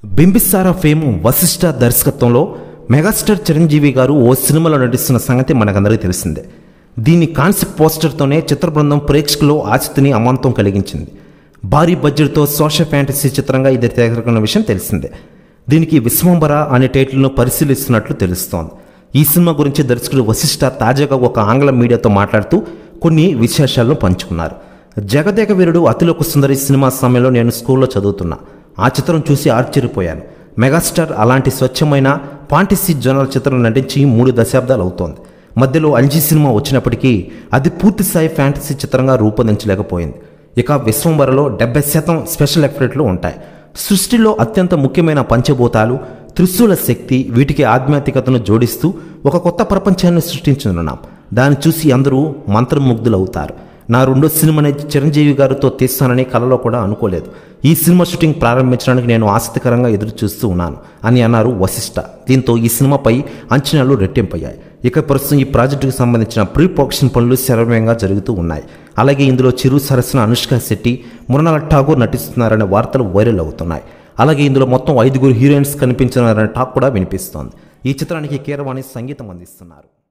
Bimbisara fame Vashishtha దర్శకత్వంలో megastar Chiranjeevi గారు ఓ సినిమాలో నటిస్తున్న సంగతి మనకందరికీ తెలిసిందే దీని కాన్సెప్ట్ పోస్టర్తోనే చిత్ర బృందం ప్రేక్షకుల్లో ఆసక్తిని అమాంతం కలిగించింది భారీ బడ్జెట్తో సోషల్ ఫ్యాంటసీ చిత్రంగా ఇది తెరకెక్కున్న విషయం తెలిసిందే దీనికి విశ్వంబర అనే టైటిల్ను పరిశీలిస్తున్నట్లు తెలుస్తోంది ఈ సినిమా గురించి దర్శకుడు వశిష్ఠ తాజాగా ఒక ఆంగ్ల మీడియాతో మాట్లాడుతూ కొన్ని విశేషాలను పంచుకున్నారు జగదేక వీరుడు అతిలోక సుందరి సినిమా సమయంలో నేను స్కూల్లో చదువుతున్నా ఆ చిత్రం చూసి ఆశ్చర్యపోయాను మెగాస్టార్ అలాంటి స్వచ్ఛమైన ఫాంటసీ జోనల్ చిత్రం నటించి మూడు దశాబ్దాలు అవుతోంది మధ్యలో అంజీ సినిమా వచ్చినప్పటికీ అది పూర్తి స్థాయి ఫ్యాంటసీ చిత్రంగా రూపొందించలేకపోయింది ఇక విశ్వంబరలో డెబ్బై శాతం స్పెషల్ ఎఫెక్ట్లు ఉంటాయి సృష్టిలో అత్యంత ముఖ్యమైన పంచభూతాలు త్రిశూల శక్తి వీటికి ఆధ్యాత్మికతను జోడిస్తూ ఒక కొత్త ప్రపంచాన్ని సృష్టించనున్నాం దాన్ని చూసి అందరూ మంత్రముగ్ధులవుతారు నా రెండో సినిమాని చిరంజీవి గారితో తీస్తానని కలలో కూడా అనుకోలేదు ఈ సినిమా షూటింగ్ ప్రారంభించడానికి నేను ఆసక్తికరంగా ఎదురు చూస్తూ ఉన్నాను అని అన్నారు వశిష్ఠ దీంతో ఈ సినిమాపై అంచనాలు రెట్టింపయ్యాయి ఇక ప్రస్తుతం ఈ ప్రాజెక్టుకు సంబంధించిన ప్రీ ప్రొడక్షన్ పనులు శరవేగంగా జరుగుతూ ఉన్నాయి అలాగే ఇందులో చిరు సరసన అనుష్క శెట్టి మృణాల ఠాగూర్ నటిస్తున్నారనే వార్తలు వైరల్ అవుతున్నాయి అలాగే ఇందులో మొత్తం ఐదుగురు హీరోయిన్స్ కనిపించారనే టాక్ కూడా వినిపిస్తోంది ఈ చిత్రానికి కీరవాణి సంగీతం అందిస్తున్నారు